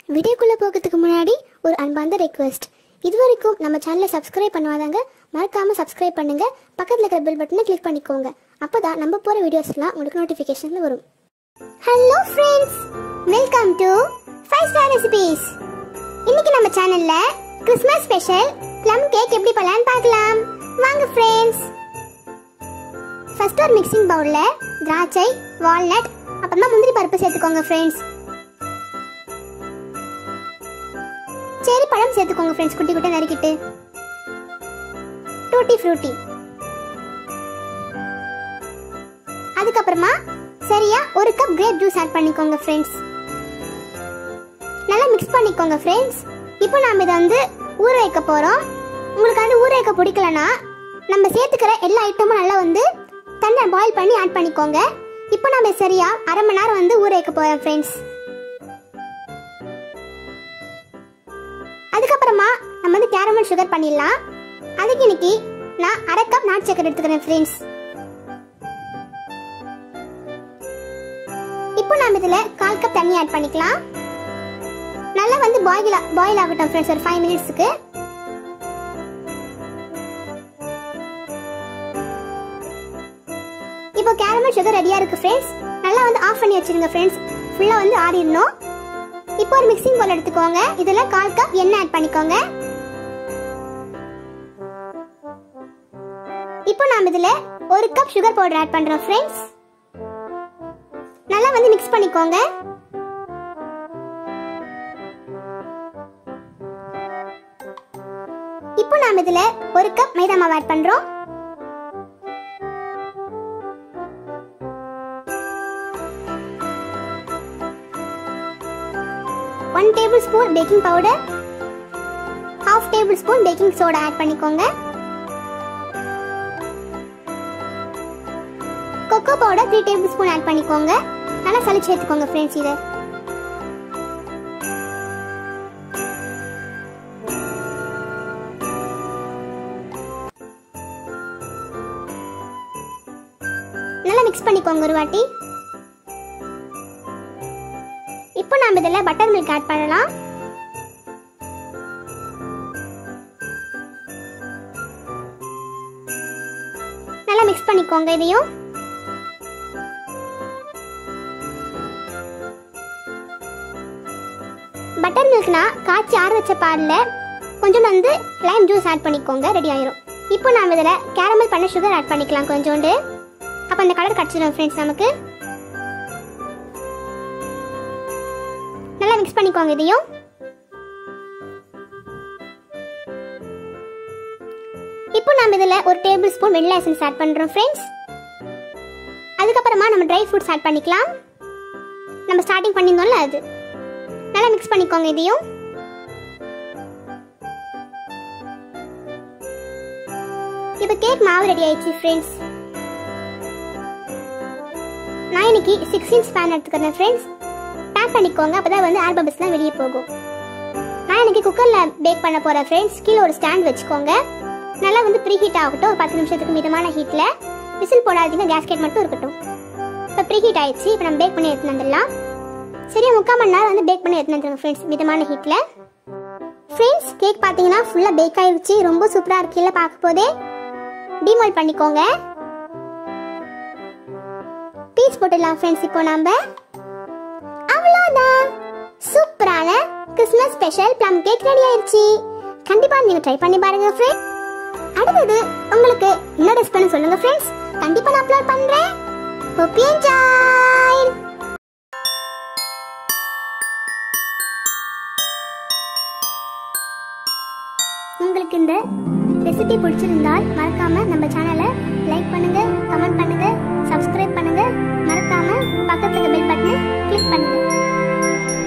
வீடியோக்குள்ளே போகிறதுக்கு முன்னாடி ஒரு அன்பார்ந்த ரெக்வெஸ்ட் இது வரைக்கும் நம்ம சேனலை சப்ஸ்கிரைப் பண்ணாதாங்க மறக்காமல் சப்ஸ்கிரைப் பண்ணுங்க பக்கத்தில் இருக்கிற பெல் பட்டனை கிளிக் பண்ணிக்கோங்க அப்போ தான் நம்ம போகிற வீடியோஸ்லாம் உங்களுக்கு நோட்டிஃபிகேஷனில் வரும் hello friends welcome to five star recipes இன்னைக்கு நம்ம சேனல்ல கிறிஸ்மஸ் ஸ்பெஷல் ப்ளம் கேக் எப்படி பண்ணலாம்னு பார்க்கலாம் வாங்க ஃப்ரெண்ட்ஸ் ஃபர்ஸ்ட் ஒரு மிக்சிங் பவுல்ல திராட்சை வால்நட் அப்புறமா முந்திரி பருப்பு சேர்த்துக்கோங்க ஃப்ரெண்ட்ஸ் செரி பழம் சேர்த்துக்கோங்க ஃப்ரெண்ட்ஸ் குட்டி குட்டி நறுக்கிட்டு டூட்டி ஃப்ரூட்டி அதுக்கப்புறமா சரியா ஒரு கப் கிரேப் ஜூஸ் ஆட் பண்ணிக்கோங்க ஃப்ரெண்ட்ஸ் நல்லா மிக்ஸ் பண்ணிக்கோங்க ஃப்ரெண்ட்ஸ் இப்போ நாம இதை வந்து ஊற வைக்க போறோம் உங்களுக்கு வந்து ஊற வைக்க பிடிக்கலனா நம்ம சேர்த்துக்கிற எல்லா ஐட்டமும் நல்லா வந்து தண்ணி பாயில் பண்ணி ஆட் பண்ணிக்கோங்க இப்போ நம்ம சரியா அரை மணி நேரம் வந்து ஊற வைக்க போறோம் ஃப்ரெண்ட்ஸ் அதுக்கப்புறமா நம்ம வந்து கேரமல் சுகர் பண்ணிடலாம் அதுக்கு இன்னைக்கு நான் அரை கப் நாட்டு சக்கரை எடுத்துக்கிறேன் ஃப்ரெண்ட்ஸ் இப்போ நாம இதுல கால் கப் தண்ணி ஆட் பண்ணிக்கலாம் நல்லா வந்து பாயில் பாயில் ஆகட்டும் ஃப்ரெண்ட்ஸ் ஒரு ஃபைவ் மினிட்ஸ்க்கு இப்போ கேரமல் சுகர் ரெடியா இருக்கு ஃப்ரெண்ட்ஸ் நல்லா வந்து ஆஃப் பண்ணி வச்சிருங்க ஃப்ரெண்ட்ஸ் ஃபுல்லா வந்து ஆறிடணும் இப்போ ஒரு மிக்சிங் பவுல் எடுத்துக்கோங்க இதுல கால் கப் எண்ணெய் ஆட் பண்ணிக்கோங்க இப்போ நாம இதுல ஒரு கப் சுகர் பவுடர் ஆட் பண்றோம் ஃப்ரெண்ட்ஸ் நல்லா வந்து மிக்ஸ் பண்ணிக்கோங்க இப்போ நாம இதுல ஒரு கப் மைதா மாவு ஆட் பண்றோம் one tablespoon baking powder half tablespoon baking soda add பண்ணிக்கோங்க cocoa powder three tablespoon add பண்ணிக்கோங்க நல்லா சளிச்சு எடுத்துக்கோங்க ஃப்ரெண்ட்ஸ் இதை நல்லா மிக்ஸ் பண்ணிக்கோங்க ஒரு வாட்டி இப்போ நாம இதில் பட்டர் மில்க் ஆட் பண்ணலாம் நல்லா மிக்ஸ் பண்ணிக்கோங்க இதையும் பட்டர் மில்க்னா காய்ச்சி ஆற வச்ச பாலில் கொஞ்சம் வந்து லைம் ஜூஸ் ஆட் பண்ணிக்கோங்க ரெடி ஆயிரும் இப்போ நாம இதில் கேரமல் பண்ண சுகர் ஆட் பண்ணிக்கலாம் கொஞ்சோண்டு அப்போ அந்த கலர் கிடச்சிடும் ஃப்ரெண்ட்ஸ் நமக்கு நல்லா மிக்ஸ் பண்ணிக்கோங்க இதையும் இப்போ நம்ம இதில் ஒரு tablespoon vanilla essence add பண்ணுறோம் ஃப்ரெண்ட்ஸ் அதுக்கப்புறமா நம்ம ட்ரை ஃப்ரூட்ஸ் ஆட் பண்ணிக்கலாம் நம்ம ஸ்டார்டிங் பண்ணியிருந்தோம்ல அது நல்லா மிக்ஸ் பண்ணிக்கோங்க இதையும் இப்போ கேக் மாவு ரெடி ஆயிடுச்சு ஃப்ரெண்ட்ஸ் நான் இன்னைக்கு சிக்ஸ் இன்ச் பேன் எடுத்துக்கிறேன் ஃப்ரெண்ட்ஸ் பேக் பண்ணிக்கோங்க அப்பதான் வந்து ஏர் பபிள்ஸ்லாம் வெளியே போகும் நான் இன்னைக்கு குக்கரில் பேக் பண்ண போகிறேன் ஃப்ரெண்ட்ஸ் கீழே ஒரு ஸ்டாண்ட் வச்சுக்கோங்க நல்லா வந்து ப்ரீ ஹீட் ஆகட்டும் ஒரு பத்து நிமிஷத்துக்கு மிதமான ஹீட்டில் விசில் போடாதீங்க கேஸ்கெட் மட்டும் இருக்கட்டும் இப்போ ப்ரீ ஹீட் ஆயிடுச்சு இப்போ நம்ம பேக் பண்ணி எடுத்துன்னு வந்துடலாம் சரியா முக்கால் மணி நேரம் வந்து பேக் பண்ணி எடுத்துன்னு வந்துருங்க ஃப்ரெண்ட்ஸ் மிதமான ஹீட்டில் ஃப்ரெண்ட்ஸ் கேக் பார்த்தீங்கன்னா ஃபுல்லாக பேக் ஆயிடுச்சு ரொம்ப சூப்பராக இருக்குல்ல பார்க்க போதே டிமோல் பண்ணிக்கோங்க பீஸ் போட்டுடலாம் ஃப்ரெண்ட்ஸ் இப்போ நம்ம அவ்வளோதான் சூப்பரான Christmas special plum cake ready ஆயிருச்சு கண்டிப்பா நீங்க ட்ரை பண்ணி பாருங்க ஃப்ரெண்ட்ஸ் அடுத்தது உங்களுக்கு என்ன ரெஸ் பண்ண சொல்லுங்க ஃப்ரெண்ட்ஸ் கண்டிப்பா நான் அப்லோட் பண்றேன் hope you enjoy உங்களுக்கு இந்த ரெசிபி பிடிச்சிருந்தால் மறக்காம நம்ம சேனலை